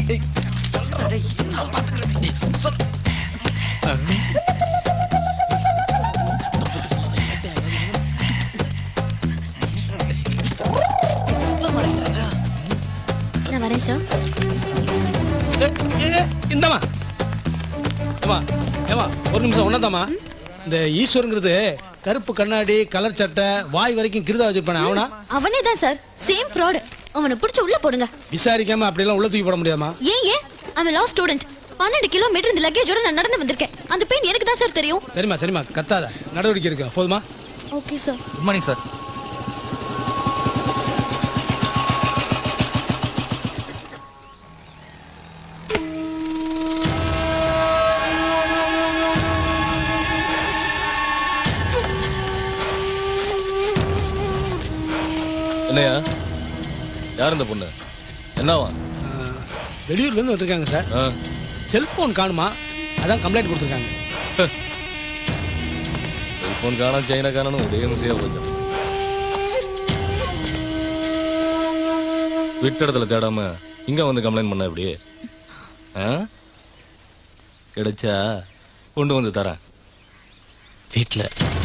நான் வரேன் சார் இந்தமா ஏமா ஏமா ஒரு நிமிஷம் ஒன்னதாமா இந்த ஈஸ்வரங்கிறது கருப்பு கண்ணாடி கலர் சட்டை வாய் வரைக்கும் கிருதா வச்சிருப்பானே அவனா அவனே தான் சார் சேம் ஃப்ராட் அவனை பிடிச்சு உள்ள போடுங்க விசாரிக்காம அப்படியெல்லாம் உள்ள தூக்கி போட முடியாதுமா ஏன் ஏன் அவன் லா ஸ்டூடெண்ட் பன்னெண்டு கிலோமீட்டர் இந்த லக்கேஜோட நான் நடந்து வந்திருக்கேன் அந்த பெயின் எனக்கு தான் சார் தெரியும் சரிம்மா சரிம்மா கத்தாத நடவடிக்கை எடுக்கிறோம் போதுமா okay sir good morning sir என்னையா யார் இந்த பொண்ணு என்னவா வெளியூர்ல இருந்து வந்திருக்காங்க சார் ஆ, செல்போன் காணுமா அதான் கம்ப்ளைண்ட் கொடுத்துருக்காங்க செல்போன் காணும் செயினை காணும் ஒரே முசியா போச்சு விட்ட இடத்துல தேடாம இங்க வந்து கம்ப்ளைண்ட் பண்ண எப்படி ஆ? கிடைச்சா கொண்டு வந்து தரேன் வீட்ல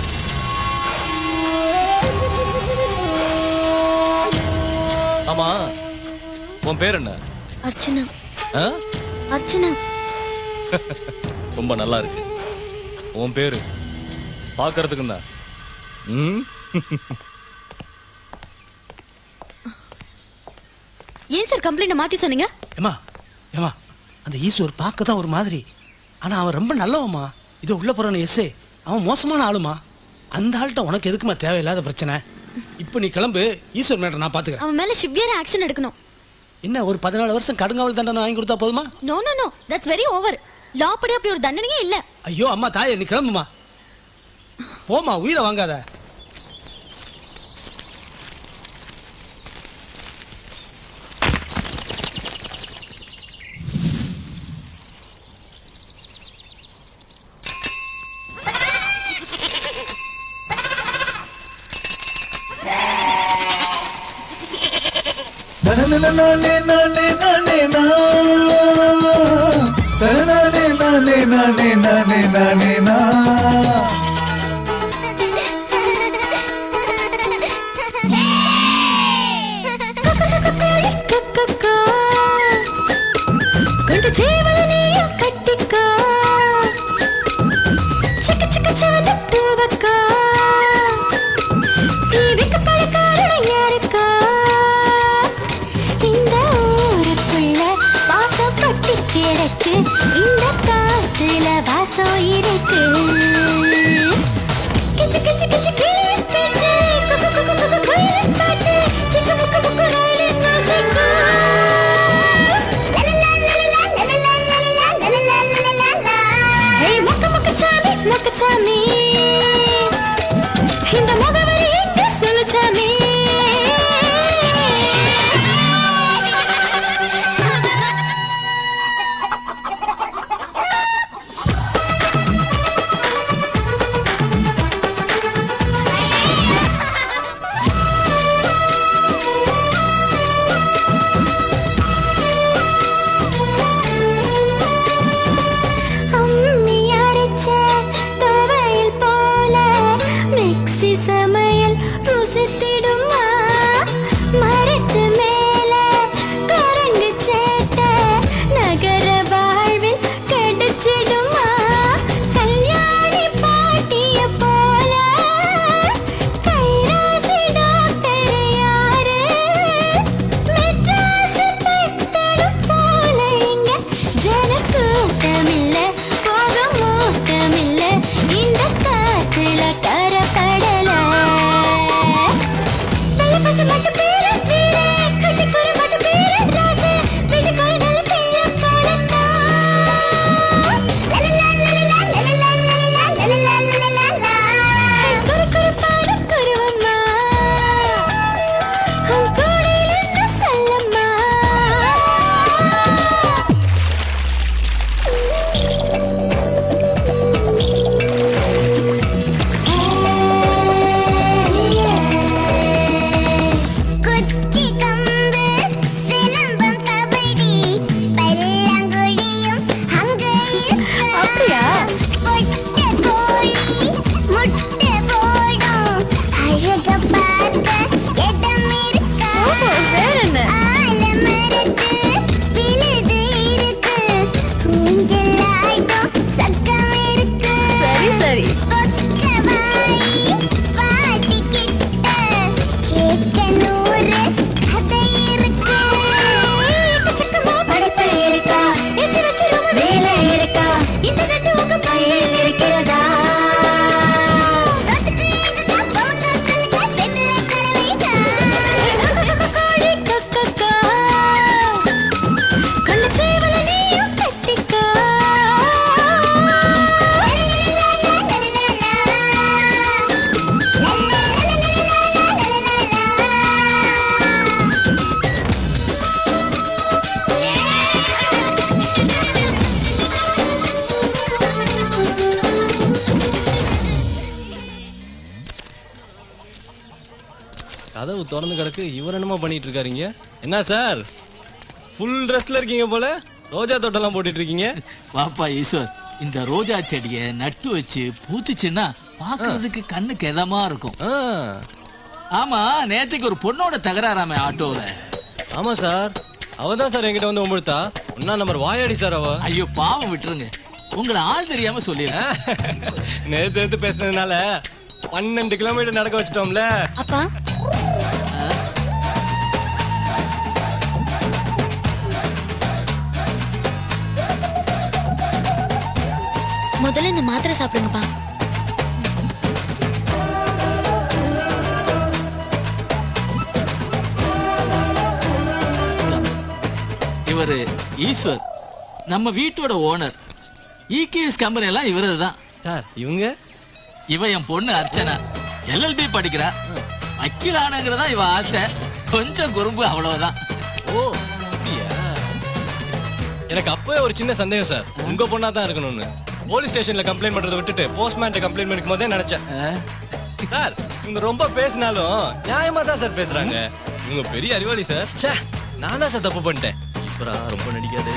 ஆமா உன் பேர் என்ன அர்ச்சனா ஆ? அர்ச்சனா ரொம்ப நல்லா இருக்கு உன் பேரு பாக்குறதுக்கு தான் ம் ஏன் சார் கம்ப்ளைண்ட் மாத்தி சொன்னீங்க ஏமா ஏமா அந்த ஈஸ்வர் பார்க்க தான் ஒரு மாதிரி ஆனா அவன் ரொம்ப நல்லவம்மா இதோ உள்ள போறான எஸ்ஏ அவன் மோசமான ஆளுமா அந்த ஆள்கிட்ட உனக்கு எதுக்குமா தேவையில்லாத பிரச்சனை இப்போ நீ கிளம்பு ஈஸ்வர் மேட்டர் நான் பாத்துக்கிறேன் அவன் மேல சிவியர் ஆக்ஷன் எடுக்கணும் என்ன ஒரு பதினாலு வருஷம் கடுங்காவல் தண்டனை வாங்கி கொடுத்தா போதுமா no no no that's very over law படி அப்படி ஒரு தண்டனையே இல்ல ஐயோ அம்மா தாயே நீ கிளம்புமா போமா உயிரை வாங்காத கொண்டு ஜீவனைய கட்டிக்கோ சிக்க சிக்க சாத பூவக்கோ தீவிக்கு பல காரணம் யாருக்கோ இந்த ஊருக்குள்ள வாசம் பட்டி கிடக்கு இந்த காத்துல வாசம் இருக்கு கதவு திறந்து கிடக்கு இவர் என்னமா பண்ணிட்டு இருக்காருங்க என்ன சார் ஃபுல் ட்ரெஸ்ல இருக்கீங்க போல ரோஜா தோட்டம்லாம் போட்டுட்டு இருக்கீங்க வாப்பா ஈஸ்வர் இந்த ரோஜா செடிய நட்டு வச்சு பூத்துச்சுன்னா பாக்குறதுக்கு கண்ணுக்கு எதமா இருக்கும் ஆ, ஆமா நேத்துக்கு ஒரு பொண்ணோட தகராறாமே ஆட்டோல ஆமா சார் அவ தான் சார் என்கிட்ட வந்து உமிழ்த்தா ஒன்னா நம்பர் வாயாடி சார் அவ ஐயோ பாவம் விட்டுருங்க உங்களை ஆள் தெரியாம சொல்லிடுறேன் நேத்து நேத்து பேசுனதுனால பன்னெண்டு கிலோமீட்டர் நடக்க வச்சிட்டோம்ல அப்பா முதல்ல இந்த மாத்திரை சாப்பிடுங்கப்பா இவரு ஈஸ்வர் நம்ம வீட்டோட ஓனர் இகேஎஸ் கம்பெனி எல்லாம் இவரது தான் சார் இவங்க இவ என் பொண்ணு அர்ச்சனா எல்எல்பி படிக்கிறா வக்கீல் ஆனங்கிறதா இவ ஆசை கொஞ்சம் குறும்பு அவ்வளவுதான் ஓ அப்படியா எனக்கு அப்பவே ஒரு சின்ன சந்தேகம் சார் உங்க பொண்ணா தான் இருக்கணும்னு போலீஸ் ஸ்டேஷன்ல கம்ப்ளைண்ட் பண்றதை விட்டுட்டு போஸ்ட்மேன் கம்ப்ளைண்ட் பண்ணிக்கும் போதே நினைச்சேன் சார் இவங்க ரொம்ப பேசினாலும் நியாயமா தான் சார் பேசுறாங்க இவங்க பெரிய அறிவாளி சார் ச்சே நான் தான் சார் தப்பு பண்ணிட்டேன் ஈஸ்வரா ரொம்ப நடிக்காது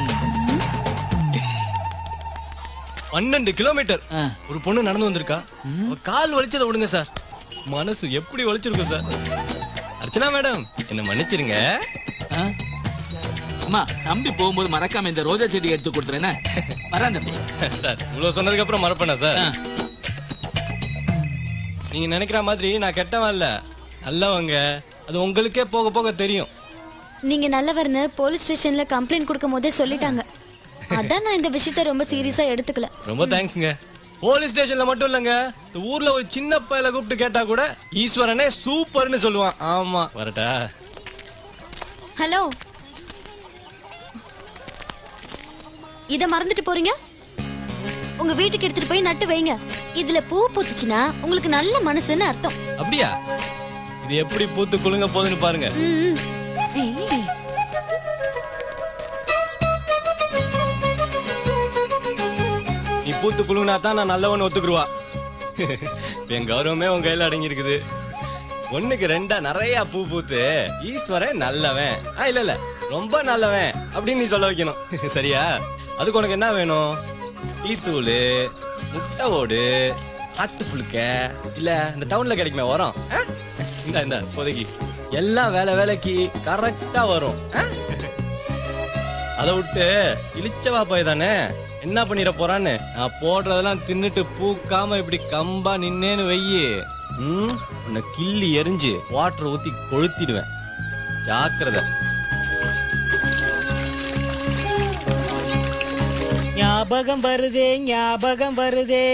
பன்னெண்டு கிலோமீட்டர் ஆ. ஒரு பொண்ணு நடந்து வந்திருக்கா அவ கால் வலிச்சதை விடுங்க சார் மனசு எப்படி வலிச்சிருக்கும் சார் அர்ச்சனா மேடம் என்ன மன்னிச்சிருங்க ஆ? அம்மா தம்பி போகும்போது மறக்காம இந்த ரோஜா செடி எடுத்து கொடுத்துறேனே வரேன் தம்பி சார் இவ்வளவு சொன்னதுக்கு அப்புறம் மறப்பேனா சார் ஆ. நீங்க நினைக்கிற மாதிரி நான் கெட்டவன் இல்ல நல்லவங்க அது உங்களுக்கே போக போக தெரியும் நீங்க நல்லவர்னு போலீஸ் ஸ்டேஷன்ல கம்ப்ளைண்ட் கொடுக்கும் போதே சொல்லிட்டாங்க அதான் நான் இந்த விஷயத்த ரொம்ப சீரியஸா எடுத்துக்கல ரொம்ப தேங்க்ஸ்ங்க போலீஸ் ஸ்டேஷன்ல மட்டும் இல்லங்க இந்த ஊர்ல ஒரு சின்ன பையல கூப்பிட்டு கேட்டா கூட ஈஸ்வரனே சூப்பர்னு சொல்லுவான் ஆமா வரட்டா ஹலோ இத மறந்துட்டு போறீங்க உங்க வீட்டுக்கு எடுத்துட்டு போய் நட்டு வைங்க இதுல பூ பூத்துச்சுன்னா உங்களுக்கு நல்ல மனசுன்னு அர்த்தம் அப்படியா இது எப்படி பூத்து குலுங்க போகுதுன்னு பாருங்க ம், ம். ஏய், நீ பூத்து குலுங்கினா தான் நான் நல்லவன் ஒத்துக்குருவா இப்ப என் கௌரவமே உன் கையில அடங்கி இருக்குது ஒண்ணுக்கு ரெண்டா நிறைய பூ பூத்து ஈஸ்வரன் நல்லவன் ஆ இல்ல இல்ல ரொம்ப நல்லவன் அப்படின்னு நீ சொல்ல வைக்கணும் சரியா அதுக்கு உனக்கு என்ன வேணும் டீத்தூள் முட்டை ஓடு ஆட்டு புழுக்க இல்ல இந்த டவுன்ல கிடைக்குமே வரும் இந்த இந்த இப்போதைக்கு எல்லாம் வேலை வேலைக்கு கரெக்டா வரும் ஆ? அதை விட்டு இழிச்சவா போய் தானே என்ன பண்ணிட போறான்னு நான் போடுறதெல்லாம் தின்னுட்டு பூக்காம இப்படி கம்பா நின்னேன்னு வெய்யி ம் உன்னை கிள்ளி எரிஞ்சு வாட்டர் ஊத்தி கொளுத்திடுவேன் ஜாக்கிரதை ஞாபகம் வருதே ஞாபகம் வருதே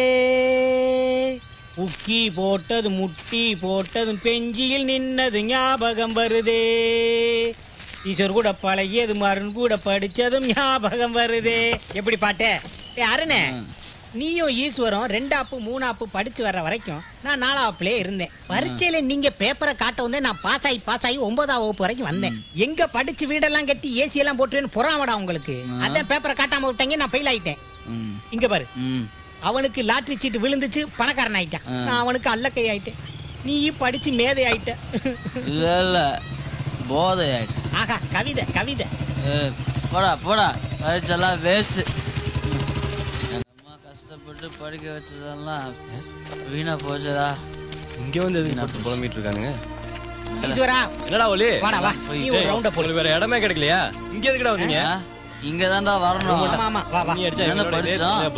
உக்கி போட்டது முட்டி போட்டதும் பெஞ்சியில் நின்னது ஞாபகம் வருதே ஈஸ்வர் கூட பழகியது மருண் கூட படிச்சதும் ஞாபகம் வருதே எப்படி பாட்டு ஏ அருணே நீயும் ஈஸ்வரம் ரெண்டாப்பு மூணாப்பு படிச்சு வர்ற வரைக்கும் நான் நாலாப்புலயே இருந்தேன் பரீட்சையில நீங்க பேப்பரை காட்ட வந்தே நான் பாஸ் ஆகி பாஸ் ஆகி ஒன்பதாம் வகுப்பு வரைக்கும் வந்தேன் எங்க படிச்சு வீடெல்லாம் கட்டி ஏசி எல்லாம் போட்டுவேன்னு பொறாமடா உங்களுக்கு அதான் பேப்பரை காட்டாம விட்டாங்க நான் ஃபெயில் ஆயிட்டேன் ம். இங்க பாரு ம். அவனுக்கு லாட்டரி சீட்டு விழுந்துச்சு பணக்காரன் ஆயிட்டான் நான் அவனுக்கு அல்லக்கை ஆயிட்டேன் நீ படிச்சு மேதை ஆயிட்ட இல்ல இல்ல போதை ஆயிட்டு ஆஹா கவிதை கவிதை ஏய், போடா போடா பரீட்செல்லாம் வேஸ்ட் எங்க அம்மா கஷ்டப்பட்டு படிக்க வச்சதெல்லாம் வீணா போச்சதா இங்க வந்து எதுக்கு படுத்து புலம்பிட்டு இருக்கானுங்க ஈஸ்வரா என்னடா ஒலி வாடா வா நீ ஒரு டேய், ரவுண்ட போடு உங்களுக்கு வேற இடமே கிடைக்கலையா இங்க எதுக்குடா வந்தீங்க இங்க தான்டா வரணும் ஆமா ஆமா வா வா நீ அடிச்சா என்ன இவங்களோட இதே படிச்சோம்? தொல்லையா